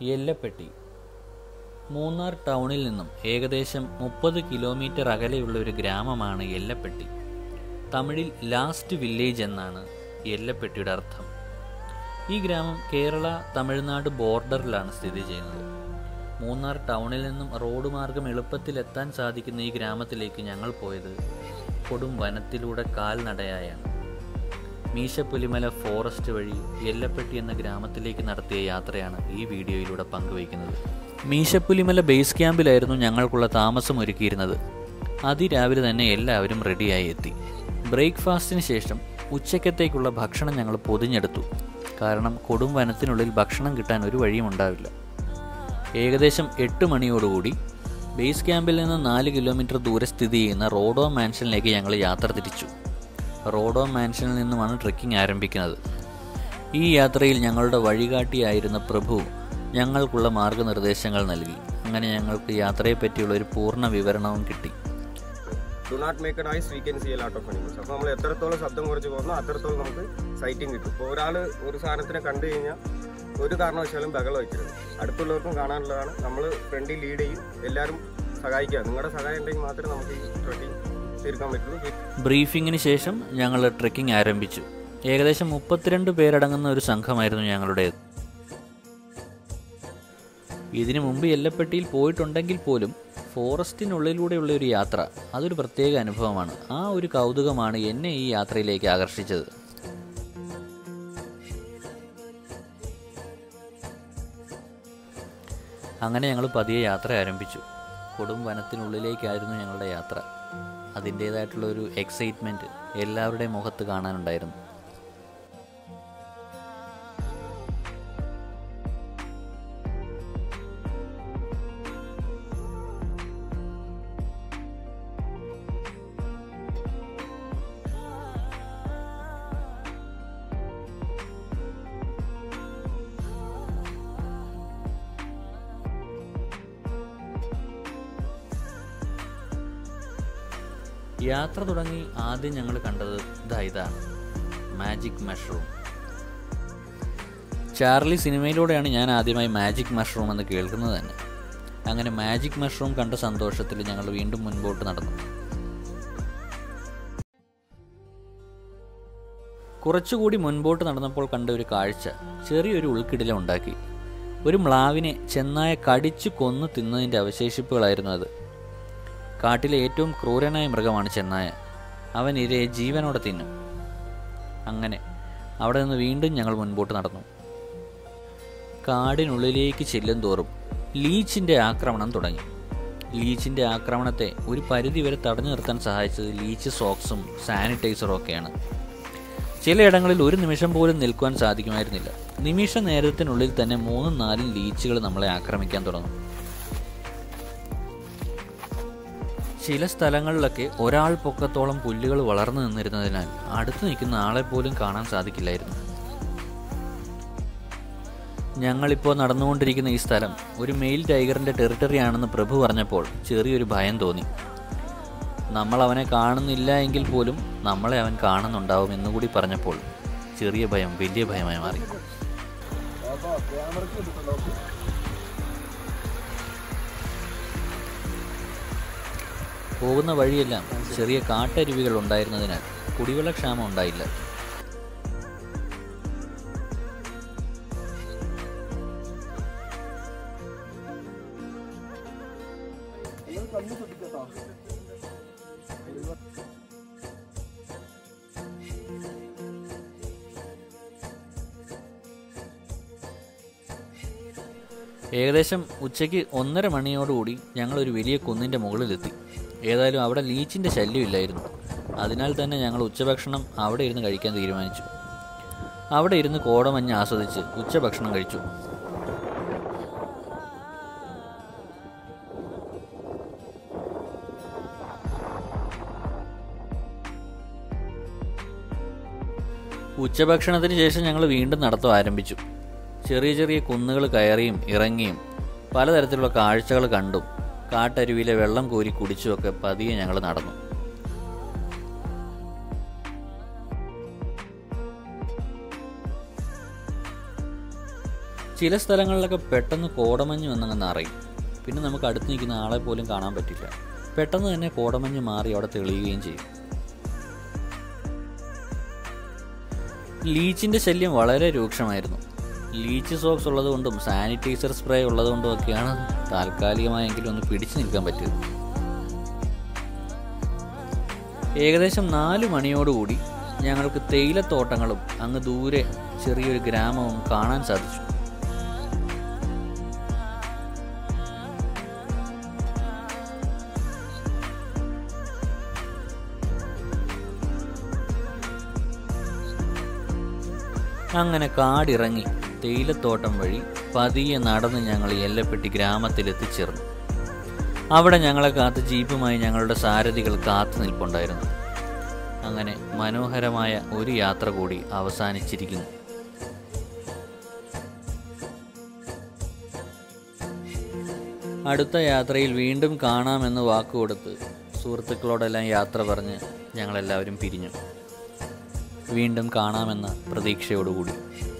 യെല്ലപ്പെട്ടി മൂന്നാർ ടൗണിൽ നിന്നും ഏകദേശം മുപ്പത് കിലോമീറ്റർ അകലെയുള്ള ഒരു ഗ്രാമമാണ് യെല്ലപ്പെട്ടി തമിഴിൽ ലാസ്റ്റ് വില്ലേജ് എന്നാണ് യെല്ലപ്പെട്ടിയുടെ അർത്ഥം ഈ ഗ്രാമം കേരള തമിഴ്നാട് ബോർഡറിലാണ് സ്ഥിതി ചെയ്യുന്നത് മൂന്നാർ ടൗണിൽ നിന്നും റോഡ് മാർഗം എളുപ്പത്തിൽ എത്താൻ സാധിക്കുന്ന ഈ ഗ്രാമത്തിലേക്ക് ഞങ്ങൾ പോയത് കൊടും വനത്തിലൂടെ കാൽനടയായാണ് മീശപ്പുലിമല ഫോറസ്റ്റ് വഴി എല്ലപ്പെട്ടി എന്ന ഗ്രാമത്തിലേക്ക് നടത്തിയ യാത്രയാണ് ഈ വീഡിയോയിലൂടെ പങ്കുവയ്ക്കുന്നത് മീശപ്പുലിമല ബേസ് ക്യാമ്പിലായിരുന്നു ഞങ്ങൾക്കുള്ള താമസം ഒരുക്കിയിരുന്നത് അതിരാവിലെ തന്നെ എല്ലാവരും റെഡിയായി എത്തി ബ്രേക്ക്ഫാസ്റ്റിന് ശേഷം ഉച്ചക്കത്തേക്കുള്ള ഭക്ഷണം ഞങ്ങൾ പൊതിഞ്ഞെടുത്തു കാരണം കൊടും വനത്തിനുള്ളിൽ ഭക്ഷണം കിട്ടാൻ ഒരു വഴിയും ഉണ്ടാവില്ല ഏകദേശം എട്ട് മണിയോടുകൂടി ബേസ് ക്യാമ്പിൽ നിന്ന് നാല് കിലോമീറ്റർ ദൂരെ സ്ഥിതി ചെയ്യുന്ന റോഡോ മാൻഷനിലേക്ക് ഞങ്ങൾ യാത്ര തിരിച്ചു റോഡോ മാൻഷനിൽ നിന്നുമാണ് ട്രെക്കിംഗ് ആരംഭിക്കുന്നത് ഈ യാത്രയിൽ ഞങ്ങളുടെ വഴികാട്ടിയായിരുന്ന പ്രഭു ഞങ്ങൾക്കുള്ള മാർഗനിർദ്ദേശങ്ങൾ നൽകി അങ്ങനെ ഞങ്ങൾക്ക് യാത്രയെ പറ്റിയുള്ള ഒരു പൂർണ്ണ വിവരണവും കിട്ടി do not make a noise we can see a lot of animals അപ്പോൾ നമ്മൾ എത്രത്തോളം ശബ്ദം കുറച്ച് പോകുന്നോ അത്രത്തോളം നമുക്ക് സൈറ്റിംഗ് കിട്ടും ഇപ്പോൾ ഒരാൾ ഒരു സാധനത്തിനെ കണ്ടു കഴിഞ്ഞാൽ ഒരു കാരണവശാലും ബഹളം വയ്ക്കരുത് അടുത്തുള്ളവർക്കും കാണാനുള്ളതാണ് നമ്മൾ ഫ്രണ്ടിൽ ലീഡ് ചെയ്യും എല്ലാവരും സഹായിക്കുക നിങ്ങളുടെ സഹായം ഉണ്ടെങ്കിൽ മാത്രമേ നമുക്ക് ഈ ട്രക്കിംഗ് തീർക്കാൻ പറ്റുള്ളൂ ബ്രീഫിങ്ങിന് ശേഷം ഞങ്ങൾ ട്രെക്കിംഗ് ആരംഭിച്ചു ഏകദേശം മുപ്പത്തിരണ്ട് പേരടങ്ങുന്ന ഒരു സംഘമായിരുന്നു ഞങ്ങളുടേത് ഇതിനു മുമ്പ് എല്ലപ്പെട്ടിയിൽ പോയിട്ടുണ്ടെങ്കിൽ പോലും ഫോറസ്റ്റിനുള്ളിലൂടെയുള്ള ഒരു യാത്ര അതൊരു പ്രത്യേക അനുഭവമാണ് ആ ഒരു കൗതുകമാണ് എന്നെ ഈ യാത്രയിലേക്ക് ആകർഷിച്ചത് അങ്ങനെ ഞങ്ങൾ പതിയെ യാത്ര ആരംഭിച്ചു കൊടും വനത്തിനുള്ളിലേക്കായിരുന്നു ഞങ്ങളുടെ യാത്ര അതിൻ്റേതായിട്ടുള്ള ഒരു എക്സൈറ്റ്മെൻറ്റ് എല്ലാവരുടെയും മുഖത്ത് കാണാനുണ്ടായിരുന്നു യാത്ര തുടങ്ങി ആദ്യം ഞങ്ങൾ കണ്ടത് ഇതാ ഇതാണ് മാജിക് മഷ്റൂം ചാർലി സിനിമയിലൂടെയാണ് ഞാൻ ആദ്യമായി മാജിക് മഷ്റൂം എന്ന് കേൾക്കുന്നത് തന്നെ അങ്ങനെ മാജിക് മഷ്റൂം കണ്ട സന്തോഷത്തിൽ ഞങ്ങൾ വീണ്ടും മുൻപോട്ട് നടന്നു കുറച്ചുകൂടി മുൻപോട്ട് നടന്നപ്പോൾ കണ്ട ഒരു കാഴ്ച ചെറിയൊരു ഉൾക്കിടിലം ഉണ്ടാക്കി ഒരു മ്ലാവിനെ ചെന്നായ കടിച്ചു കൊന്നു തിന്നതിൻ്റെ അവശേഷിപ്പുകളായിരുന്നു അത് കാട്ടിലെ ഏറ്റവും ക്രൂരനായ മൃഗമാണ് ചെന്നായ അവൻ ഇരയെ ജീവനോടെ തിന്നും അങ്ങനെ അവിടെ നിന്ന് വീണ്ടും ഞങ്ങൾ മുൻപോട്ട് നടന്നു കാടിനുള്ളിലേക്ക് ചെല്ലും തോറും ലീച്ചിൻ്റെ ആക്രമണം തുടങ്ങി ലീച്ചിൻ്റെ ആക്രമണത്തെ ഒരു പരിധിവരെ തടഞ്ഞു നിർത്താൻ സഹായിച്ചത് ലീച്ച് സോക്സും സാനിറ്റൈസറും ഒക്കെയാണ് ചിലയിടങ്ങളിൽ ഒരു നിമിഷം പോലും നിൽക്കുവാൻ സാധിക്കുമായിരുന്നില്ല നിമിഷ നേരത്തിനുള്ളിൽ തന്നെ മൂന്നും നാലും ലീച്ചുകൾ നമ്മളെ ആക്രമിക്കാൻ തുടങ്ങും ചില സ്ഥലങ്ങളിലൊക്കെ ഒരാൾ പൊക്കത്തോളം പുല്ലുകൾ വളർന്നു നിന്നിരുന്നതിനാൽ അടുത്ത് നിൽക്കുന്ന ആളെ പോലും കാണാൻ സാധിക്കില്ലായിരുന്നു ഞങ്ങളിപ്പോൾ നടന്നുകൊണ്ടിരിക്കുന്ന ഈ സ്ഥലം ഒരു മെയിൽ ടൈഗറിൻ്റെ ടെറിട്ടറി ആണെന്ന് പ്രഭു പറഞ്ഞപ്പോൾ ചെറിയൊരു ഭയം തോന്നി നമ്മൾ അവനെ കാണുന്നില്ല എങ്കിൽ പോലും നമ്മളെ അവൻ കാണുന്നുണ്ടാവും എന്നുകൂടി പറഞ്ഞപ്പോൾ ചെറിയ ഭയം വലിയ ഭയമായി മാറി പോകുന്ന വഴിയെല്ലാം ചെറിയ കാട്ടരുവികൾ ഉണ്ടായിരുന്നതിനാൽ കുടിവെള്ളക്ഷാമം ഉണ്ടായില്ല ഏകദേശം ഉച്ചയ്ക്ക് ഒന്നര മണിയോടുകൂടി ഞങ്ങളൊരു വലിയ കുന്നിൻ്റെ മുകളിലെത്തി ഏതായാലും അവിടെ ലീച്ചിൻ്റെ ശല്യമില്ലായിരുന്നു അതിനാൽ തന്നെ ഞങ്ങൾ ഉച്ചഭക്ഷണം അവിടെ ഇരുന്ന് കഴിക്കാൻ തീരുമാനിച്ചു അവിടെ ഇരുന്ന് കോടമഞ്ഞ് ആസ്വദിച്ച് ഉച്ചഭക്ഷണം കഴിച്ചു ഉച്ചഭക്ഷണത്തിന് ശേഷം ഞങ്ങൾ വീണ്ടും നടത്തം ആരംഭിച്ചു ചെറിയ ചെറിയ കുന്നുകൾ കയറിയും ഇറങ്ങിയും പലതരത്തിലുള്ള കാഴ്ചകൾ കണ്ടും കാട്ടരുവിയിലെ വെള്ളം കോരി കുടിച്ചുമൊക്കെ പതിയെ ഞങ്ങൾ നടന്നു ചില സ്ഥലങ്ങളിലൊക്കെ പെട്ടെന്ന് കോടമഞ്ഞ് വന്നങ്ങ് അറിയും പിന്നെ നമുക്ക് അടുത്ത് നിൽക്കുന്ന ആളെ പോലും കാണാൻ പറ്റില്ല പെട്ടെന്ന് തന്നെ കോടമഞ്ഞ് മാറി അവിടെ തെളിയുകയും ചെയ്യും ലീച്ചിൻ്റെ ശല്യം വളരെ രൂക്ഷമായിരുന്നു ലീച്ച് സോക്സ് ഉള്ളതുകൊണ്ടും സാനിറ്റൈസർ സ്പ്രേ ഉള്ളതുകൊണ്ടും ഒക്കെയാണ് താൽക്കാലികമായെങ്കിലും ഒന്ന് പിടിച്ചു നിൽക്കാൻ പറ്റിയത് ഏകദേശം നാല് മണിയോടുകൂടി ഞങ്ങൾക്ക് തേയിലത്തോട്ടങ്ങളും അങ്ങ് ദൂരെ ചെറിയൊരു ഗ്രാമവും കാണാൻ സാധിച്ചു അങ്ങനെ കാടിറങ്ങി തേയിലത്തോട്ടം വഴി പതിയെ നടന്ന് ഞങ്ങൾ എല്ലപ്പെട്ടി ഗ്രാമത്തിലെത്തിച്ചേർന്നു അവിടെ ഞങ്ങളെ കാത്ത് ജീപ്പുമായി ഞങ്ങളുടെ സാരഥികൾ കാത്തു നിൽപ്പുണ്ടായിരുന്നു അങ്ങനെ മനോഹരമായ ഒരു യാത്ര കൂടി അവസാനിച്ചിരിക്കുന്നു അടുത്ത യാത്രയിൽ വീണ്ടും കാണാമെന്ന് വാക്കുകൊടുത്ത് സുഹൃത്തുക്കളോടെല്ലാം യാത്ര പറഞ്ഞ് ഞങ്ങളെല്ലാവരും പിരിഞ്ഞു വീണ്ടും കാണാമെന്ന പ്രതീക്ഷയോടുകൂടി